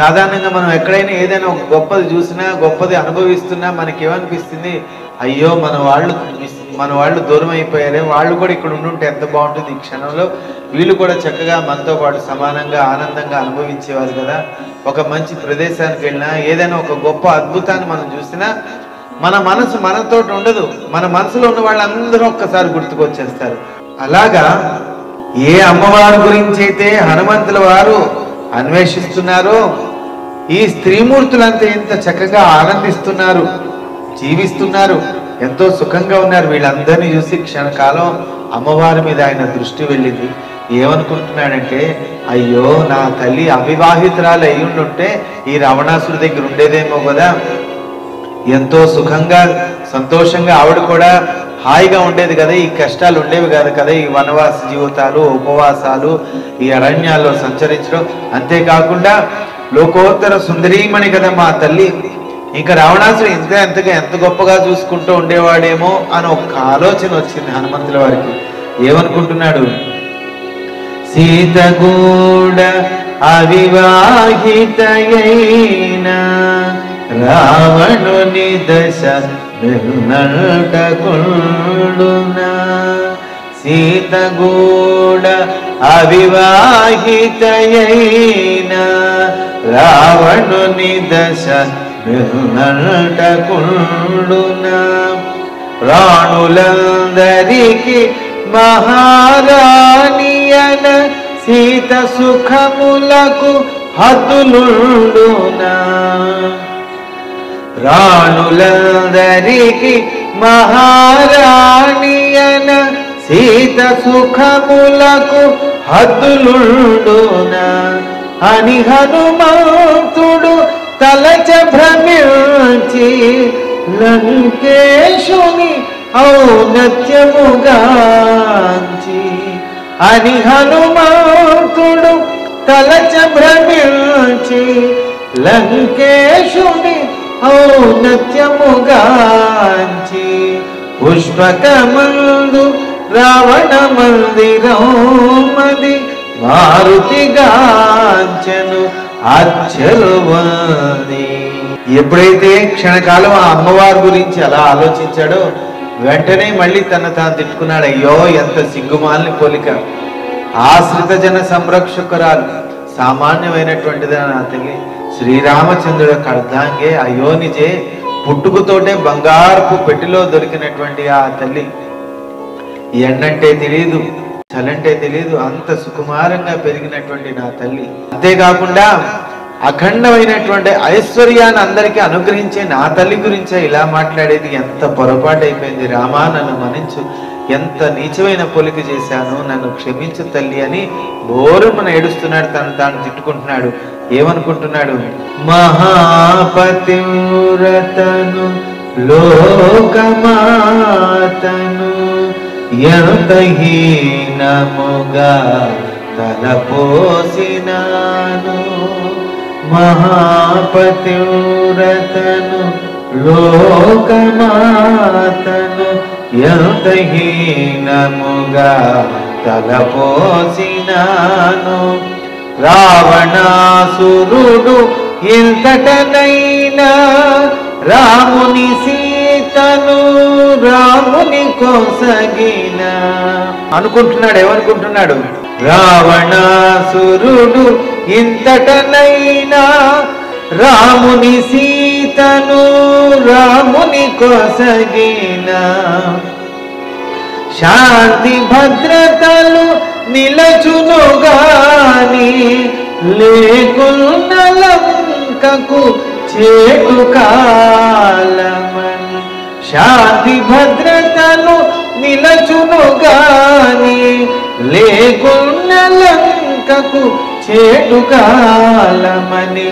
సాధారణంగా మనం ఎక్కడైనా ఏదైనా ఒక గొప్పది చూసినా గొప్పది అనుభవిస్తున్నా మనకి ఏమనిపిస్తుంది అయ్యో మన వాళ్ళు మిస్- మన వాళ్ళు దూరం అయిపోయారే వాళ్ళు కూడా ఇక్కడ ఉండుంటే ఎంత బాగుంటుంది ఈ క్షణంలో వీళ్ళు కూడా చక్కగా మనతో పాటు సమానంగా ఆనందంగా అనుభవించేవారు కదా ఒక మంచి ప్రదేశానికి వెళ్ళినా ఏదైనా ఒక గొప్ప అద్భుతాన్ని మనం చూసినా మన మనసు మనతో ఉండదు మన మనసులో ఉన్న వాళ్ళందరూ ఒక్కసారి గుర్తుకొచ్చేస్తారు అలాగా ఏ అమ్మవారి గురించి అయితే హనుమంతుల వారు అన్వేషిస్తున్నారో ఈ స్త్రీమూర్తులంతా ఎంత చక్కగా ఆనందిస్తున్నారు జీవిస్తున్నారు ఎంతో సుఖంగా ఉన్నారు వీళ్ళందరినీ చూసి క్షణకాలం అమ్మవారి మీద ఆయన దృష్టి వెళ్ళింది ఏమనుకుంటున్నాడంటే అయ్యో నా తల్లి అవివాహితురాలు అయి ఉండుంటే ఈ రావణాసుడి దగ్గర ఉండేదేమో కదా ఎంతో సుఖంగా సంతోషంగా ఆవిడ కూడా హాయిగా ఉండేది కదా ఈ కష్టాలు ఉండేవి కాదు కదా ఈ వనవాస జీవితాలు ఉపవాసాలు ఈ అరణ్యాల్లో సంచరించడం అంతేకాకుండా లోకోత్తర సుందరీమణి కదా మా తల్లి ఇంకా రావణాసుడు ఇంత ఎంతగా ఎంత గొప్పగా చూసుకుంటూ ఉండేవాడేమో అని ఒక ఆలోచన వచ్చింది హనుమంతుల వారికి ఏమనుకుంటున్నాడు సీత కూడా అవివాహితయైన రావణుని దశ నిర్నటకుండునా సీత కూడా అవివాహితయైన రావణుని దశ నిర్నటకుండునా రాణులందరికి మహారాణియన సీత సుఖములకు హద్దులుండునా రాణులందరికి మహారాణియన సీత సుఖములకు హద్దులుండునా అని హనుమంతుడు తలచ భ్రమించి లంకేశుని ఔన్నత్యముగాంచి అని హనుమంతుడు తలచ భ్రమించి లంకేశుని ఔన్నత్యముగాంచి పుష్పకమందు రావణ మందిరం మది మారుతిగాంచను అచ్చరువంది ఎప్పుడైతే క్షణకాలం ఆ అమ్మవారి గురించి అలా ఆలోచించాడో వెంటనే మళ్ళీ తన తాను తిట్టుకున్నాడు అయ్యో ఎంత సిగ్గుమాలని పోలిక ఆశ్రిత జన సంరక్షకురాలు సామాన్యమైనటువంటిది నా తల్లి శ్రీరామచంద్రుడు యొక్క అర్ధాంగే అయ్యో నిజే పుట్టుకతోటే బంగారపు పెట్టిలో దొరికినటువంటి ఆ తల్లి ఎండంటే తెలియదు చలంటే తెలియదు అంత సుకుమారంగా పెరిగినటువంటి నా తల్లి అంతేకాకుండా అఖండమైనటువంటి ఐశ్వర్యాన్ని అందరికీ అనుగ్రహించే నా తల్లి గురించే ఇలా మాట్లాడేది ఎంత పొరపాటు అయిపోయింది రామా నన్ను మన్నించు ఎంత నీచమైన పొలిక చేశాను నన్ను క్షమించు తల్లి అని బోరుమన ఏడుస్తున్నాడు తను తాను తిట్టుకుంటున్నాడు ఏమనుకుంటున్నాడు మహాపతివ్రతను లోకమాతను ఎంత హీనముగా తలపోసినాను మహాపతివ్రతను లోకమాతను ఎంత హీనముగా తలపోసినాను రావణాసురుడు ఇంతటనైనా రాముని సీతను రాముని కొసగిన అనుకుంటున్నాడు ఏమనుకుంటున్నాడు రావణాసురుడు ఇంతటనైనా రాముని సీతను రాముని కొసగిన శాంతి భద్రతలు నిలచునుగాని లేకున్న లంకకు చేటు కాలమని శాంతి భద్రతలు నిలచునుగాని లేకున్న లంకకు చేటు కాలమని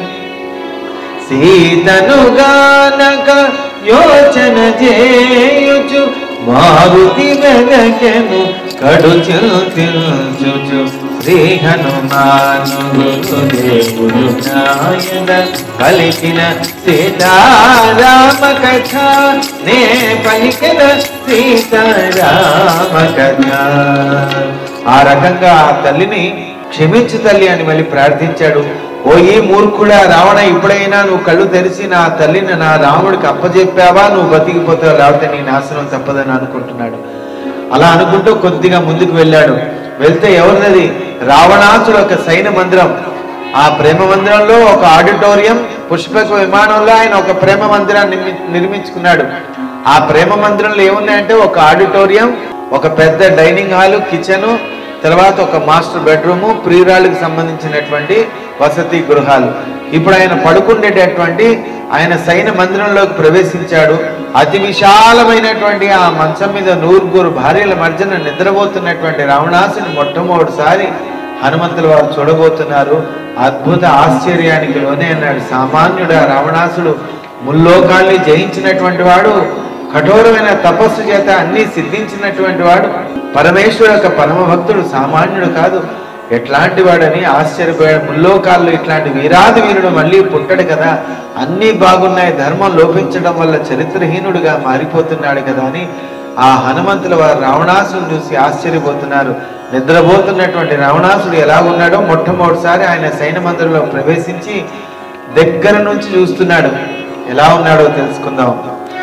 సీతను గానక యోచన చేయుచు మారుతి వెనకెను కడు చిల్చుచు శ్రీ హనుమాను గురుదేవుడు నాయన పలికిన సీతారామ కథ నే పలికిన సీతారామ కథ ఆ రకంగా ఆ తల్లిని క్షమించు తల్లి అని మళ్ళీ ప్రార్థించాడు ఓ ఈ మూర్ఖుడా రావణ ఇప్పుడైనా నువ్వు కళ్ళు తెరిచి నా తల్లిని నా రాముడికి అప్పజెప్పావా నువ్వు బతికిపోతావు లేకపోతే నీ నాశనం తప్పదని అనుకుంటున్నాడు అలా అనుకుంటూ కొద్దిగా ముందుకు వెళ్ళాడు వెళ్తే ఎవరినది రావణాసుడు ఒక సైన్య మందిరం ఆ ప్రేమ మందిరంలో ఒక ఆడిటోరియం పుష్పక విమానంలో ఆయన ఒక ప్రేమ మందిరాన్ని నిర్మి- నిర్మించుకున్నాడు ఆ ప్రేమ మందిరంలో ఏమున్నాయంటే ఒక ఆడిటోరియం ఒక పెద్ద డైనింగ్ హాల్ కిచెన్ తర్వాత ఒక మాస్టర్ బెడ్రూము ప్రియురాళ్ళకి సంబంధించినటువంటి వసతి గృహాలు ఇప్పుడు ఆయన పడుకుండేటటువంటి ఆయన సైన్య మందిరంలోకి ప్రవేశించాడు అతి విశాలమైనటువంటి ఆ మంచం మీద నూరుగురు భార్యల మధ్యన నిద్రపోతున్నటువంటి రావణాసుని మొట్టమొదటిసారి హనుమంతుల వారు చూడబోతున్నారు అద్భుత ఆశ్చర్యానికి లోనే అన్నాడు సామాన్యుడు ఆ రావణాసుడు ముల్లోకాల్ని జయించినటువంటి వాడు కఠోరమైన తపస్సు చేత అన్ని సిద్ధించినటువంటి వాడు పరమేశ్వరు యొక్క పరమ భక్తుడు సామాన్యుడు కాదు ఎట్లాంటి వాడని ఆశ్చర్యపోయాడు ముల్లోకాల్లో ఇట్లాంటి వీరాది వీరుడు మళ్ళీ పుట్టడు కదా అన్నీ బాగున్నాయి ధర్మం లోపించడం వల్ల చరిత్రహీనుడిగా మారిపోతున్నాడు కదా అని ఆ హనుమంతుల వారు రావణాసుడు చూసి ఆశ్చర్యపోతున్నారు నిద్రపోతున్నటువంటి రావణాసుడు ఎలా ఉన్నాడో మొట్టమొదటిసారి ఆయన సైన్య మందిరంలో ప్రవేశించి దగ్గర నుంచి చూస్తున్నాడు ఎలా ఉన్నాడో తెలుసుకుందాం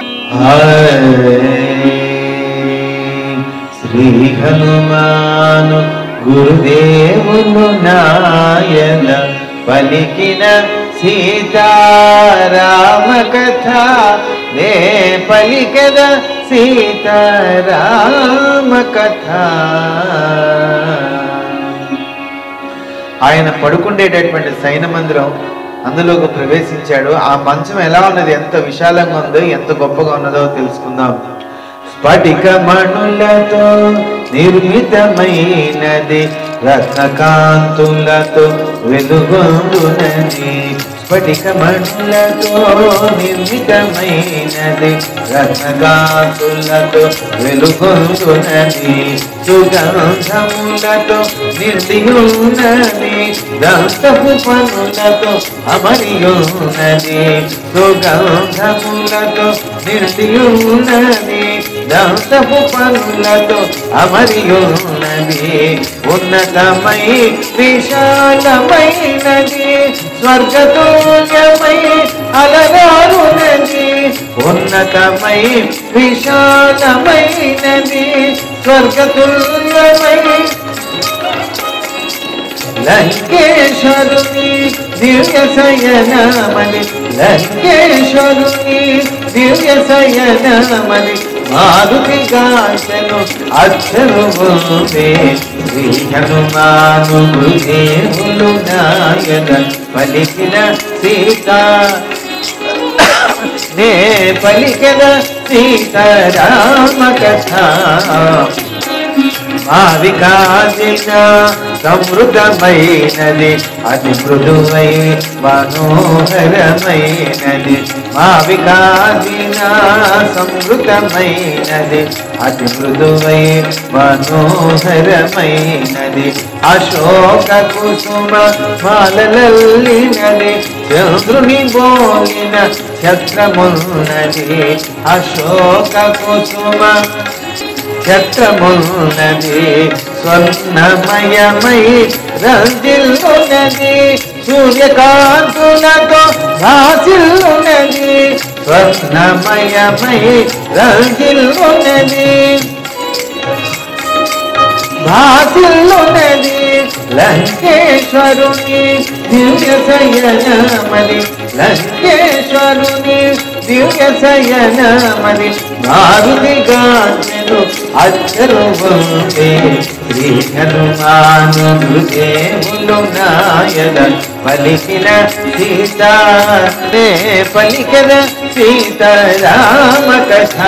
శ్రీ హనుమాను గురుదేవులు నాయన పలికిన సీతారామ కథ నే పలికద సీతారామ కథ ఆయన పడుకుండేటటువంటి సైన మందిరం అందులోకి ప్రవేశించాడు ఆ మంచం ఎలా ఉన్నది ఎంత విశాలంగా ఉందో ఎంత గొప్పగా ఉన్నదో తెలుసుకుందాం స్ఫటిక మణులతో నిర్మితమైనది రత్నకాంతులతో వెలుగొందునది స్ఫటిక మణులతో నిర్మితమైనది రత్నకాంతులతో వెలుగొందునది సుగంధములతో నిండియున్నది దంతపు పనులతో అమరియున్నది సుగంధములతో నిండియున్నది దంతపు పనులతో అమరియున్నది ఉన్నతమై విశాలమైనది స్వర్గతుల్యమై అలరారునది ఉన్నతమై విశాలమైనది స్వర్గతుల్యమై లంకేశ్వరుని దివ్య శయనమని లంకేశ్వరుని దివ్య శయనమని మారుతి గాసను అక్షరు ముందే శ్రీ హనుమాను దేవులు నాయన పలికిన సీత నే పలికిన సీతారామ కథ మావికాసిన సమృద్ధమైనది అతి మృదువై మనోహరమైనది మావికాసిన సమృద్ధమైనది అతి మృదువై మనోహరమైనది అశోక కుసుమ మాలలల్లినది చంద్రుని బోలిన ఛత్రమున్నది అశోక కుసుమ ఛత్రమున్నది స్వర్ణమయమై రంజిల్లున్నది సూర్యకాంతులతో భాసిల్లున్నది స్వర్ణమయమై రంజిల్లున్నది భాసిల్లున్నది లంకేశ్వరుని దివ్య శయనమది లంకేశ్వరుని దివ్య శయనమది మారుతి గాను అచ్చరు వందే శ్రీ హనుమాను దేవులు నాయన పలికిన సీత నే పలికిన సీతారామ కథ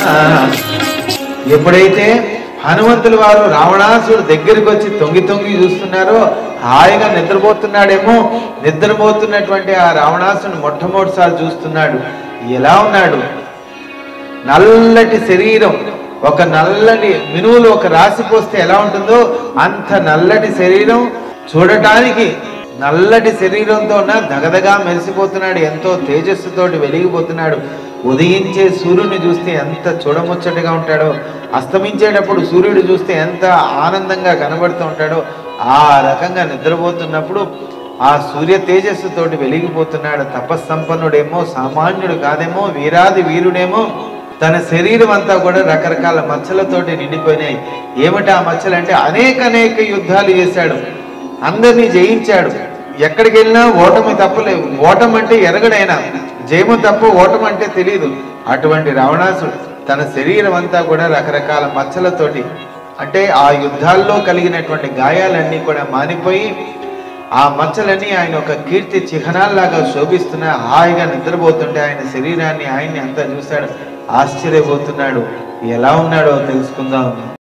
ఎప్పుడైతే హనుమంతుల వారు రావణాసుడు దగ్గరికి వచ్చి తొంగి తొంగి చూస్తున్నారో హాయిగా నిద్రపోతున్నాడేమో నిద్రపోతున్నటువంటి ఆ రావణాసుని మొట్టమొదటిసారి చూస్తున్నాడు ఎలా ఉన్నాడు నల్లటి శరీరం ఒక నల్లటి మినువులు ఒక రాసి పోస్తే ఎలా ఉంటుందో అంత నల్లటి శరీరం చూడటానికి నల్లటి శరీరంతో ఉన్న దగదగా మెరిసిపోతున్నాడు ఎంతో తేజస్సుతోటి వెలిగిపోతున్నాడు ఉదయించే సూర్యుని చూస్తే ఎంత చూడముచ్చటగా ఉంటాడో అస్తమించేటప్పుడు సూర్యుడు చూస్తే ఎంత ఆనందంగా కనబడుతూ ఉంటాడో ఆ రకంగా నిద్రపోతున్నప్పుడు ఆ సూర్య తేజస్సుతోటి వెలిగిపోతున్నాడు తపస్సంపన్నుడేమో సామాన్యుడు కాదేమో వీరాది వీరుడేమో తన శరీరం అంతా కూడా రకరకాల మచ్చలతోటి నిండిపోయినాయి ఏమిటి ఆ మచ్చలు అంటే అనేక అనేక యుద్ధాలు చేశాడు అందరినీ జయించాడు ఎక్కడికి వెళ్ళినా ఓటమి తప్పలేదు ఓటమి అంటే ఎరగడైనా జయము తప్ప ఓటమి అంటే తెలియదు అటువంటి రావణాసుడు తన శరీరం అంతా కూడా రకరకాల మచ్చలతోటి అంటే ఆ యుద్ధాల్లో కలిగినటువంటి గాయాలన్నీ కూడా మానిపోయి ఆ మచ్చలన్నీ ఆయన ఒక కీర్తి చిహ్నాల్లాగా శోభిస్తున్నా హాయిగా నిద్రపోతుంటే ఆయన శరీరాన్ని ఆయన్ని అంతా చూశాడు ఆశ్చర్యపోతున్నాడు ఎలా ఉన్నాడో తెలుసుకుందాం